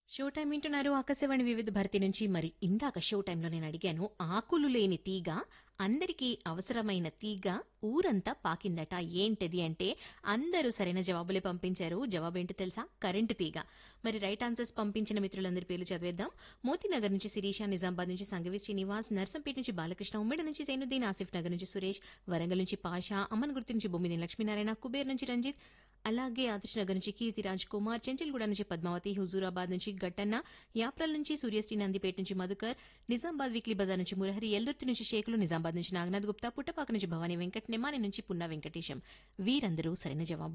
show time వింటున్నారు ఆకాశవాణి వివిధ భర్తీ నుంచి మరి ఇందాక షో టైంలో నేను అడిగాను ఆకులు లేని తీగ అందరికీ అవసరమైన తీగ ఊరంతా పాకిందట ఏంటది అంటే అందరూ సరైన జవాబులే పంపించారు జవాబు ఏంటో తెలుసా కరెంటు తీగ మరి రైట్ ఆన్సర్స్ పంపించిన మిత్రులందరి పేర్లు చదివేద్దాం మోతీనగర్ నుంచి శిరీష నిజామాబాద్ నుంచి సంగవి శ్రీనివాస్ నర్సంపేట నుంచి బాలకృష్ణ ఉమ్మడి నుంచి సైనుద్దీన్ ఆసిఫ్ నగర్ నుంచి సురేష్ వరంగల్ నుంచి పాషా అమన్ గుర్తు నుంచి బొమ్మిది లక్ష్మీనారాయణ కుబేర్ నుంచి రంజిత్ అలాగే ఆదర్శ్ నగర్ నుంచి కీర్తిరాజ్ కుమార్ చెంచల్గూడ నుంచి పద్మావతి హుజూరాబాద్ నుంచి గట్టన్న యాప్రల్ నుంచి సూర్యశ్రీ నందిపేట నుంచి మధుకర్ నిజామాబాద్ వీక్లీ బజార్ నుంచి మురహరి ఎల్లుర్తి నుంచి షేకులు నిజామాబాద్ నుంచి నాగనాథ్ గుప్తా పుట్టపాక నుంచి భవానీ వెంకట్ నెమాని నుంచి పున్నా వెంకటేశం వీరందరూ సరైన జవాబు